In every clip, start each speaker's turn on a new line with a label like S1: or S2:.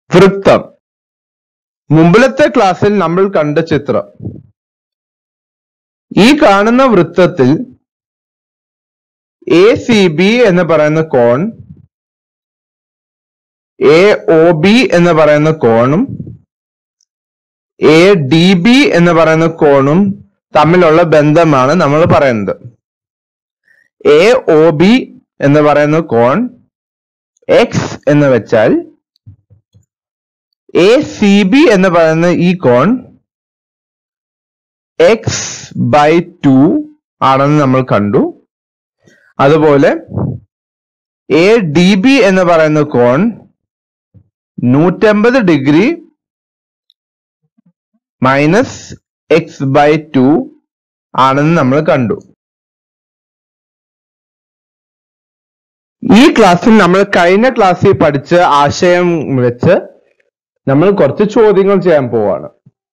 S1: വൃത്തം മുമ്പിലത്തെ ക്ലാസ്സിൽ നമ്മൾ കണ്ട ചിത്രം ഈ കാണുന്ന വൃത്തത്തിൽ എ സി ബി എന്ന് പറയുന്ന കോൺ എ ഒ ബി എന്ന് പറയുന്ന കോണും എ ഡി ബി എന്ന് പറയുന്ന കോണും തമ്മിലുള്ള ബന്ധമാണ് നമ്മൾ പറയുന്നത് എ ഒ ബി എന്ന് പറയുന്ന കോൺ എക്സ് എന്ന് വെച്ചാൽ എ സി ബി എന്ന് പറയുന്ന ഈ കോൺ എക്സ് ബൈ ടു ആണെന്ന് നമ്മൾ കണ്ടു അതുപോലെ എ ഡി ബി എന്ന് പറയുന്ന കോൺ നൂറ്റമ്പത് degree minus x by two ആണെന്ന് നമ്മൾ കണ്ടു ഈ ക്ലാസ്സിൽ നമ്മൾ കഴിഞ്ഞ ക്ലാസ്സിൽ പഠിച്ച ആശയം വെച്ച് നമ്മൾ കുറച്ച് ചോദ്യങ്ങൾ ചെയ്യാൻ പോവാണ്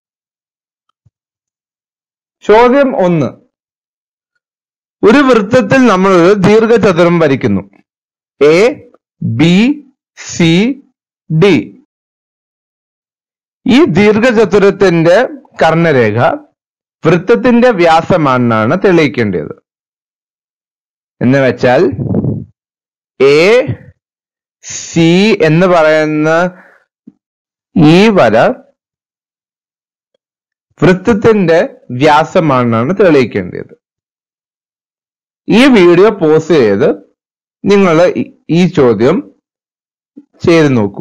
S1: ചോദ്യം ഒന്ന് ഒരു വൃത്തത്തിൽ നമ്മൾ ഒരു ദീർഘചതുരം വരയ്ക്കുന്നു എ ബി സി ഡി ഈ ദീർഘചതുരത്തിന്റെ കർണരേഖ വൃത്തത്തിന്റെ വ്യാസമാണെന്നാണ് തെളിയിക്കേണ്ടത് എന്ന് വെച്ചാൽ എ സി എന്ന് പറയുന്ന ഈ വര വൃത്തത്തിന്റെ വ്യാസമാണെന്നാണ് തെളിയിക്കേണ്ടത് ഈ വീഡിയോ പോസ്റ്റ് ചെയ്ത് നിങ്ങൾ ഈ ചോദ്യം ചെയ്തു നോക്കൂ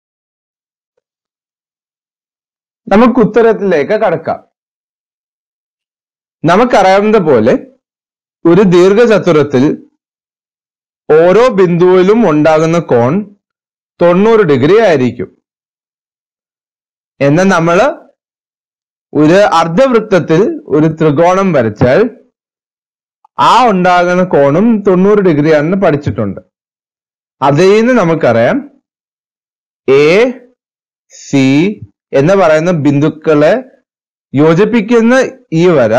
S1: നമുക്ക് ഉത്തരത്തിലേക്ക് കടക്കാം നമുക്കറിയാവുന്ന പോലെ ഒരു ദീർഘചതുരത്തിൽ ഓരോ ബിന്ദുവിലും ഉണ്ടാകുന്ന കോൺ തൊണ്ണൂറ് ഡിഗ്രി ആയിരിക്കും എന്നാൽ നമ്മൾ ഒരു അർദ്ധവൃത്തത്തിൽ ഒരു ത്രികോണം വരച്ചാൽ ആ ഉണ്ടാകുന്ന കോണും തൊണ്ണൂറ് ഡിഗ്രി ആണെന്ന് പഠിച്ചിട്ടുണ്ട് അതിൽ നിന്ന് നമുക്കറിയാം എ സി എന്ന് പറയുന്ന ബിന്ദുക്കളെ യോജിപ്പിക്കുന്ന ഈ വര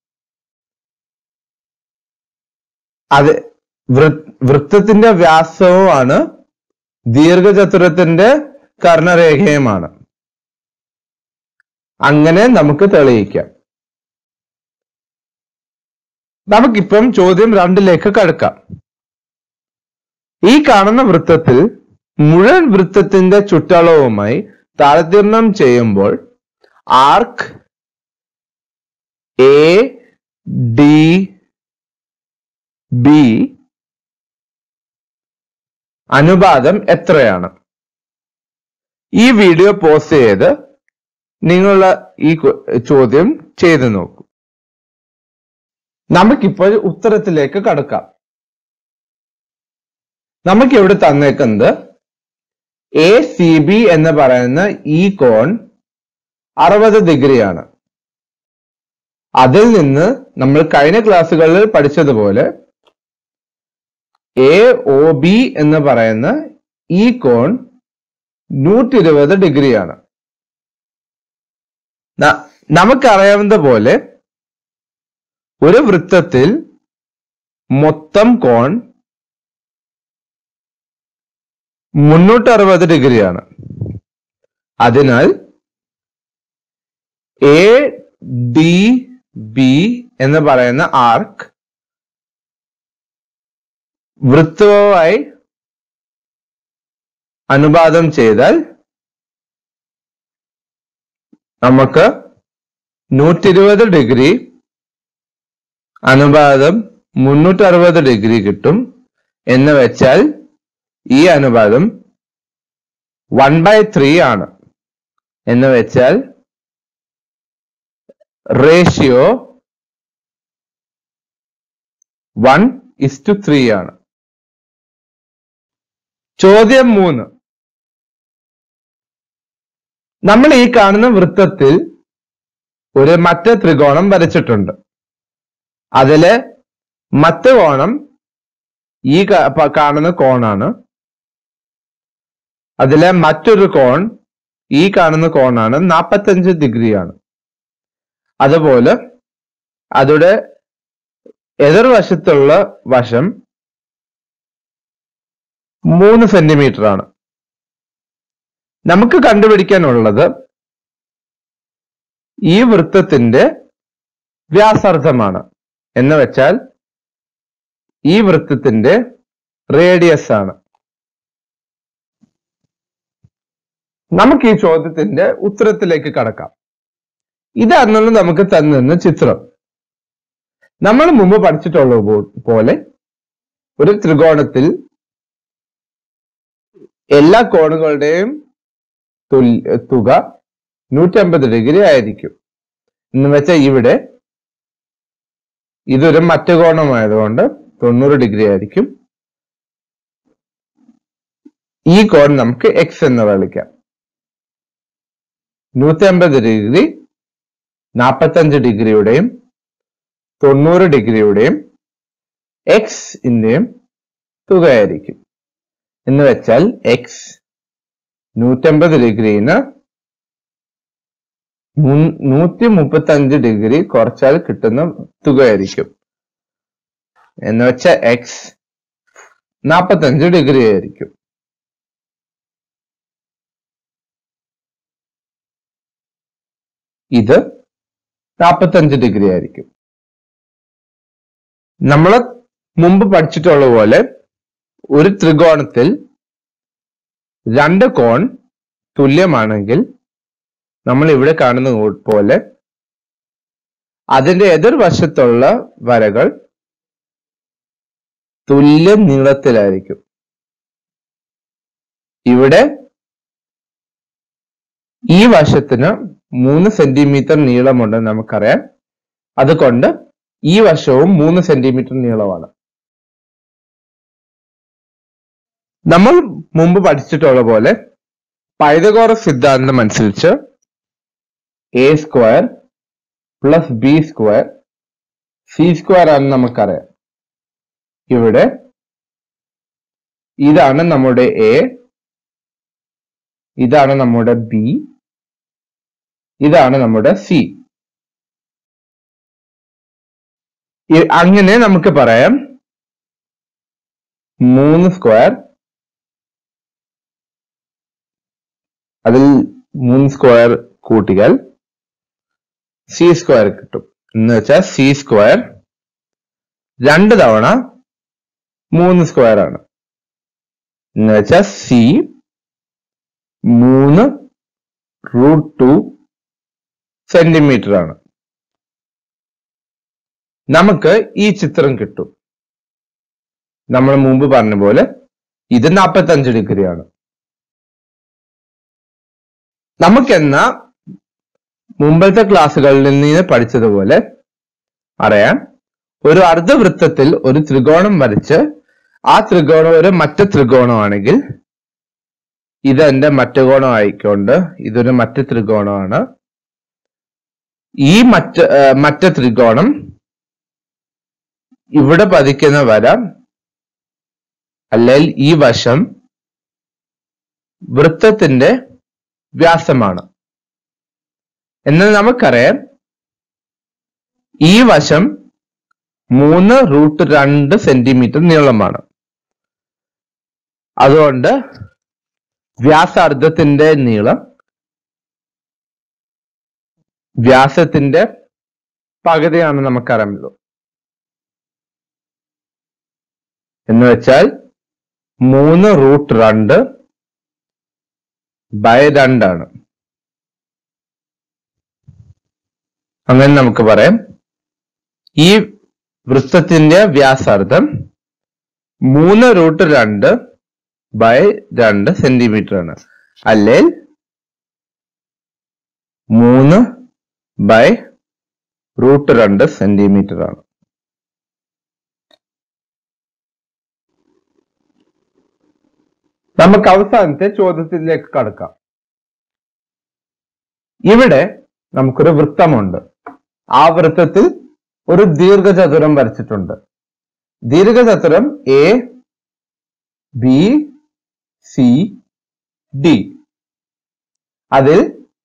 S1: അത് വൃത്തത്തിന്റെ വ്യാസവുമാണ് ദീർഘചതുരത്തിന്റെ കർണരേഖയുമാണ് അങ്ങനെ നമുക്ക് തെളിയിക്കാം നമുക്കിപ്പം ചോദ്യം രണ്ടിലേക്ക് കടക്കാം ഈ കാണുന്ന വൃത്തത്തിൽ മുഴുവൻ വൃത്തത്തിന്റെ ചുറ്റളവുമായി താരതമ്യം ചെയ്യുമ്പോൾ ആർക്ക് എ ഡി ബി അനുപാതം എത്രയാണ് ഈ വീഡിയോ പോസ്റ്റ് ചെയ്ത് നിങ്ങളുടെ ഈ ചോദ്യം ചെയ്തു നോക്കൂ നമുക്കിപ്പോൾ ഉത്തരത്തിലേക്ക് കടക്കാം നമുക്ക് ഇവിടെ തന്നേക്കുന്നത് എ സി ബി എന്ന് പറയുന്ന ഈ കോൺ അറുപത് ഡിഗ്രിയാണ് അതിൽ നിന്ന് നമ്മൾ കഴിഞ്ഞ ക്ലാസ്സുകളിൽ പഠിച്ചതുപോലെ എ ഒ ബി എന്ന് പറയുന്ന ഈ കോൺ നൂറ്റി ഇരുപത് ഡിഗ്രിയാണ് നമുക്കറിയാവുന്ന പോലെ ഒരു വൃത്തത്തിൽ മൊത്തം കോൺ മുന്നൂറ്റി അറുപത് ഡിഗ്രിയാണ് അതിനാൽ എ ഡി ബി എന്ന് പറയുന്ന ആർക്ക് വൃത്തവുമായി അനുപാതം ചെയ്താൽ നമുക്ക് നൂറ്റി ഇരുപത് ഡിഗ്രി അനുപാതം മുന്നൂറ്റി അറുപത് ഡിഗ്രി കിട്ടും എന്ന് വെച്ചാൽ ഈ അനുപാതം വൺ ബൈ ത്രീ ആണ് എന്ന് വെച്ചാൽ ratio one is two three ആണ് ചോദ്യം മൂന്ന് നമ്മൾ ഈ കാണുന്ന വൃത്തത്തിൽ ഒരു മറ്റ ത്രികോണം വരച്ചിട്ടുണ്ട് അതില് മറ്റ് കോണം ഈ കാണുന്ന കോണാണ് അതിലെ മറ്റൊരു കോൺ ഈ കാണുന്ന കോണാണ് നാപ്പത്തഞ്ച് ഡിഗ്രിയാണ് അതുപോലെ അതുടെ എതിർവശത്തുള്ള വശം മൂന്ന് സെന്റിമീറ്റർ ആണ് നമുക്ക് കണ്ടുപിടിക്കാനുള്ളത് ഈ വൃത്തത്തിന്റെ വ്യാസാർത്ഥമാണ് എന്ന് വെച്ചാൽ ഈ വൃത്തത്തിന്റെ റേഡിയസ് ആണ് നമുക്ക് ഈ ചോദ്യത്തിന്റെ ഉത്തരത്തിലേക്ക് കടക്കാം ഇതാണെന്നുള്ള നമുക്ക് തന്നിരുന്ന ചിത്രം നമ്മൾ മുമ്പ് പഠിച്ചിട്ടുള്ള പോ- പോലെ ഒരു ത്രികോണത്തിൽ എല്ലാ കോണുകളുടെയും തുല്യ തുക നൂറ്റമ്പത് ഡിഗ്രി ആയിരിക്കും എന്ന് വെച്ചാൽ ഇവിടെ ഇതൊരു മറ്റു കോണമായതുകൊണ്ട് തൊണ്ണൂറ് ഡിഗ്രി ആയിരിക്കും ഈ കോൺ നമുക്ക് എക്സ് എന്ന് വിളിക്കാം നൂറ്റി അമ്പത് ഡിഗ്രി നാൽപ്പത്തഞ്ച് ഡിഗ്രിയുടെയും തൊണ്ണൂറ് ഡിഗ്രിയുടെയും എക്സ് ഇന്റെയും തുകയായിരിക്കും എന്ന് വെച്ചാൽ എക്സ് നൂറ്റമ്പത് ഡിഗ്രിന്ന് നൂറ്റി മുപ്പത്തി അഞ്ച് ഡിഗ്രി കുറച്ചാൽ കിട്ടുന്ന തുകയായിരിക്കും എന്ന് വെച്ചാൽ എക്സ് നാൽപ്പത്തഞ്ച് ഡിഗ്രി ആയിരിക്കും ഇത് നാൽപ്പത്തഞ്ച് ഡിഗ്രി ആയിരിക്കും നമ്മൾ മുമ്പ് പഠിച്ചിട്ടുള്ള പോലെ ഒരു ത്രികോണത്തിൽ രണ്ട് കോൺ തുല്യമാണെങ്കിൽ നമ്മൾ ഇവിടെ കാണുന്ന കൂ- പോലെ അതിന്റെ എതിർവശത്തുള്ള വരകൾ തുല്യ നീളത്തിലായിരിക്കും ഇവിടെ ഈ വശത്തിന് മൂന്ന് സെന്റിമീറ്റർ നീളമുണ്ടെന്ന് നമുക്കറിയാം അതുകൊണ്ട് ഈ വശവും മൂന്ന് സെന്റിമീറ്റർ നീളമാണ് നമ്മൾ മുമ്പ് പഠിച്ചിട്ടുള്ള പോലെ പൈതഗോറസ് സിദ്ധാന്തം അനുസരിച്ച് A square plus B square C square ആണെന്ന് നമുക്കറിയാം ഇവിടെ ഇതാണ് നമ്മുടെ എ ഇതാണ് നമ്മുടെ ബി ഇതാണ് നമ്മുടെ സി അങ്ങനെ നമുക്ക് പറയാം മൂന്ന് സ്ക്വയർ അതിൽ മൂന്ന് സ്ക്വയർ കൂട്ടിയാൽ സി സ്ക്വയർ കിട്ടും എന്ന് വെച്ചാൽ സി സ്ക്വയർ രണ്ട് തവണ മൂന്ന് സ്ക്വയർ ആണ് എന്ന് വെച്ചാൽ സി മൂന്ന് റൂട്ട് ടു സെന്റിമീറ്റർ ആണ് നമുക്ക് ഈ ചിത്രം കിട്ടും നമ്മൾ മുമ്പ് പറഞ്ഞ പോലെ ഇത് നാൽപ്പത്തഞ്ച് ഡിഗ്രിയാണ് നമുക്കെന്ന മുമ്പത്തെ ക്ലാസ്സുകളിൽ നിന്ന് പഠിച്ചതുപോലെ അറിയാം ഒരു അർദ്ധവൃത്തത്തിൽ ഒരു ത്രികോണം വരച്ച് ആ ത്രികോണം ഒരു മറ്റു ത്രികോണമാണെങ്കിൽ ഇത് എന്റെ മറ്റു കോണം ആയിക്കൊണ്ട് ഇതൊരു മറ്റു ത്രികോണമാണ് ഈ മറ്റ് ആ, മറ്റു ത്രികോണം ഇവിടെ പതിക്കുന്ന വര അല്ലെങ്കിൽ ഈ വശം വൃത്തത്തിന്റെ വ്യാസമാണ് എന്നാൽ നമുക്കറിയാം ഈ വശം മൂന്ന് റൂട്ട് രണ്ട് സെന്റിമീറ്റർ നീളമാണ് അതുകൊണ്ട് വ്യാസാർദ്ധത്തിന്റെ നീളം വ്യാസത്തിന്റെ പകുതിയാണ് നമുക്കറിയാമല്ലോ എന്ന് വെച്ചാൽ മൂന്ന് റൂട്ട് രണ്ട് ബൈ രണ്ടാണ് അങ്ങനെ നമുക്ക് പറയാം ഈ വൃത്തത്തിന്റെ വ്യാസാർത്ഥം മൂന്ന് റൂട്ട് രണ്ട് ബൈ രണ്ട് സെന്റിമീറ്റർ ആണ് അല്ലെങ്കിൽ മൂന്ന് ബൈ റൂട്ട് രണ്ട് സെന്റിമീറ്റർ ആണ് നമുക്ക് അവസാനത്തെ ചോദ്യത്തിലേക്ക് കടക്കാം ഇവിടെ നമുക്കൊരു വൃത്തമുണ്ട് ആ വൃത്തത്തിൽ ഒരു ദീർഘചതുരം വരച്ചിട്ടുണ്ട് ദീർഘചതുരം എ ബി സി ഡി അതിൽ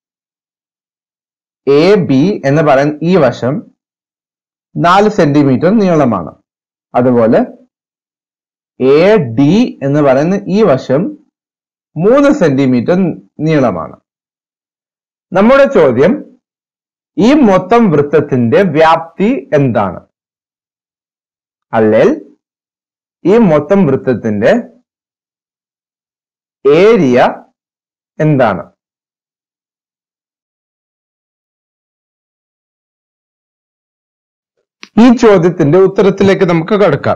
S1: എ ബി എന്ന് പറയുന്ന ഈ വശം നാല് സെന്റിമീറ്റർ നീളമാണ് അതുപോലെ എ ഡി എന്ന് പറയുന്ന ഈ വശം മൂന്ന് സെന്റിമീറ്റർ നീളമാണ് നമ്മുടെ ചോദ്യം ഈ മൊത്തം വൃത്തത്തിന്റെ വ്യാപ്തി എന്താണ് അല്ലെങ്കിൽ ഈ മൊത്തം വൃത്തത്തിന്റെ ഏരിയ എന്താണ് ഈ ചോദ്യത്തിന്റെ ഉത്തരത്തിലേക്ക് നമുക്ക് കടക്കാം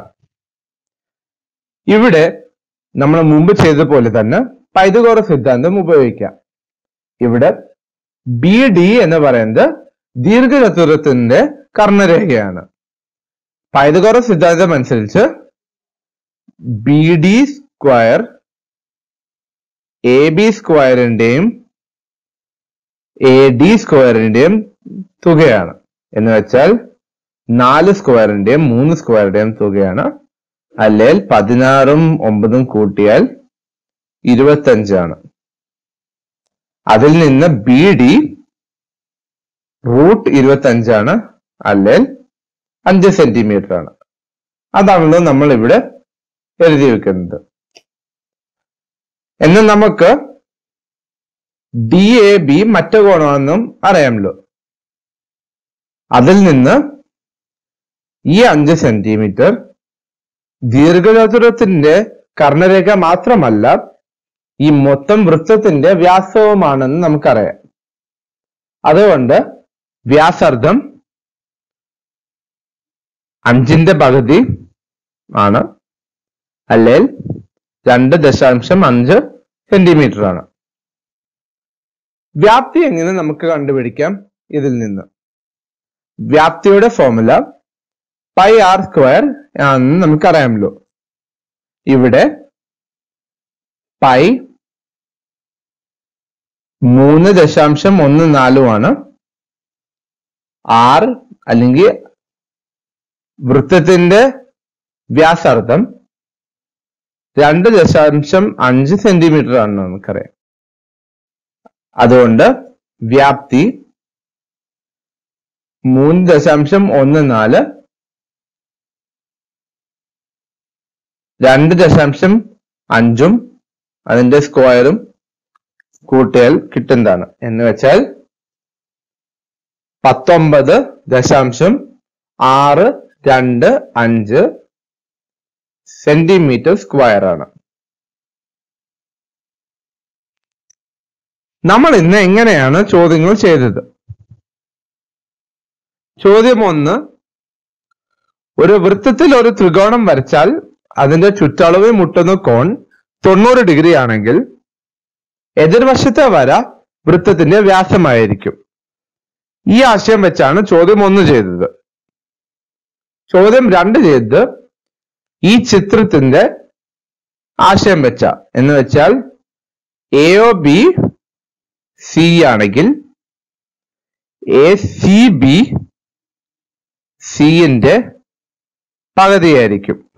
S1: ഇവിടെ നമ്മൾ മുമ്പ് ചെയ്ത പോലെ തന്നെ പൈതഗോറ സിദ്ധാന്തം ഉപയോഗിക്കാം ഇവിടെ ബി ഡി എന്ന് പറയുന്നത് ദീർഘചതുരത്തിന്റെ കർണരേഖയാണ് പൈതഗോറ സിദ്ധാന്തം അനുസരിച്ച് B D square A B സ്ക്വയറിന്റെയും എ ഡി സ്ക്വയറിന്റെയും തുകയാണ് എന്ന് വെച്ചാൽ നാല് സ്ക്വയറിന്റെയും മൂന്ന് സ്ക്വയറിന്റെയും തുകയാണ് അല്ലെങ്കിൽ പതിനാറും ഒമ്പതും കൂട്ടിയാൽ ഇരുപത്തഞ്ചാണ് അതിൽ നിന്ന് ബി ഡി റൂട്ട് ഇരുപത്തഞ്ചാണ് അല്ലെങ്കിൽ അഞ്ച് സെന്റിമീറ്റർ ആണ് അതാണല്ലോ നമ്മൾ ഇവിടെ എഴുതി വെക്കുന്നത് എന്നാൽ നമുക്ക് ഡി എ ബി മറ്റു കോണമാണെന്നും അറിയാമല്ലോ അതിൽ നിന്ന് ഈ അഞ്ച് സെന്റിമീറ്റർ ദീർഘചതുരത്തിന്റെ കർണരേഖ മാത്രമല്ല ഈ മൊത്തം വൃത്തത്തിന്റെ വ്യാസവുമാണെന്ന് നമുക്കറിയാം അതുകൊണ്ട് വ്യാസാർത്ഥം അഞ്ചിന്റെ പകുതി ആണ് അല്ലെങ്കിൽ രണ്ട് ദശാംശം അഞ്ച് സെന്റിമീറ്റർ ആണ് വ്യാപ്തി എങ്ങനെ നമുക്ക് കണ്ടുപിടിക്കാം ഇതിൽ നിന്ന് വ്യാപ്തിയുടെ ഫോർമുല പൈ ആർ സ്ക്വയർ ആണെന്ന് നമുക്കറിയാമല്ലോ ഇവിടെ പൈ മൂന്ന് ദശാംശം ഒന്ന് നാലുമാണ് ആർ അല്ലെങ്കിൽ വൃത്തത്തിന്റെ വ്യാസാർത്ഥം രണ്ട് ദശാംശം അഞ്ച് സെന്റിമീറ്റർ ആണെന്ന് നമുക്കറിയാം അതുകൊണ്ട് വ്യാപ്തി മൂന്ന് ദശാംശം ഒന്ന് നാല് രണ്ട് ദശാംശം അഞ്ചും അതിന്റെ സ്ക്വയറും കൂട്ടിയാൽ കിട്ടുന്നതാണ് എന്ന് വെച്ചാൽ പത്തൊമ്പത് ദശാംശം ആറ് രണ്ട് അഞ്ച് സെന്റിമീറ്റർ സ്ക്വയർ ആണ് നമ്മൾ ഇന്ന് എങ്ങനെയാണ് ചോദ്യങ്ങൾ ചെയ്തത് ചോദ്യം ഒന്ന് ഒരു വൃത്തത്തിൽ ഒരു ത്രികോണം വരച്ചാൽ അതിന്റെ ചുറ്റളവ് മുട്ടുന്ന കോൺ തൊണ്ണൂറ് ഡിഗ്രി ആണെങ്കിൽ എതിർവശത്തെ വര വൃത്തത്തിന്റെ വ്യാസമായിരിക്കും ഈ ആശയം വെച്ചാണ് ചോദ്യം ഒന്ന് ചെയ്തത് ചോദ്യം രണ്ട് ചെയ്തത് ഈ ചിത്രത്തിന്റെ ആശയം വെച്ച എന്ന് വെച്ചാൽ എ ഒ ബി സി ആണെങ്കിൽ എ സി ബി സിന്റെ പകുതിയായിരിക്കും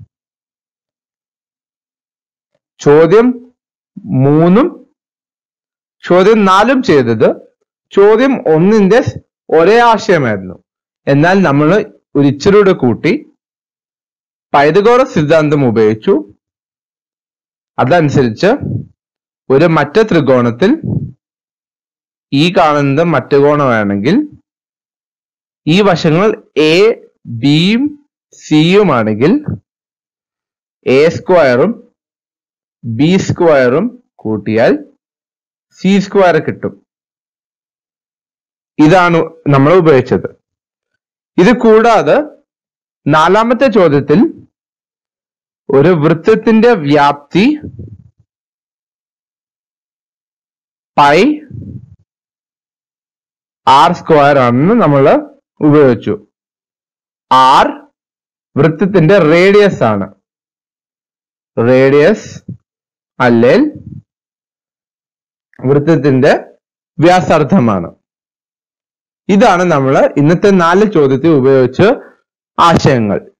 S1: ചോദ്യം മൂന്നും ചോദ്യം നാലും ചെയ്തത് ചോദ്യം ഒന്നിന്റെ ഒരേ ആശയമായിരുന്നു എന്നാൽ നമ്മൾ ഒരു ഇച്ചിരൂടെ കൂട്ടി പൈതഗോറ സിദ്ധാന്തം ഉപയോഗിച്ചു അതനുസരിച്ച് ഒരു മറ്റ ത്രികോണത്തിൽ ഈ കാണുന്നത് മറ്റു കോണമാണെങ്കിൽ ഈ വശങ്ങൾ എ ബിയും സിയുമാണെങ്കിൽ എ സ്ക്വയറും ബി സ്ക്വയറും കൂട്ടിയാൽ സി സ്ക്വയർ കിട്ടും ഇതാണ് നമ്മൾ ഉപയോഗിച്ചത് ഇത് കൂടാതെ നാലാമത്തെ ചോദ്യത്തിൽ ഒരു വൃത്തത്തിന്റെ വ്യാപ്തി പൈ ആർ സ്ക്വയർ ആണെന്ന് നമ്മൾ ഉപയോഗിച്ചു ആർ വൃത്തത്തിന്റെ റേഡിയസ് ആണ് റേഡിയസ് അല്ലെങ്കിൽ വൃത്തത്തിന്റെ വ്യാസാർത്ഥമാണ് ഇതാണ് നമ്മൾ ഇന്നത്തെ നാല് ചോദ്യത്തിൽ ഉപയോഗിച്ച ആശയങ്ങൾ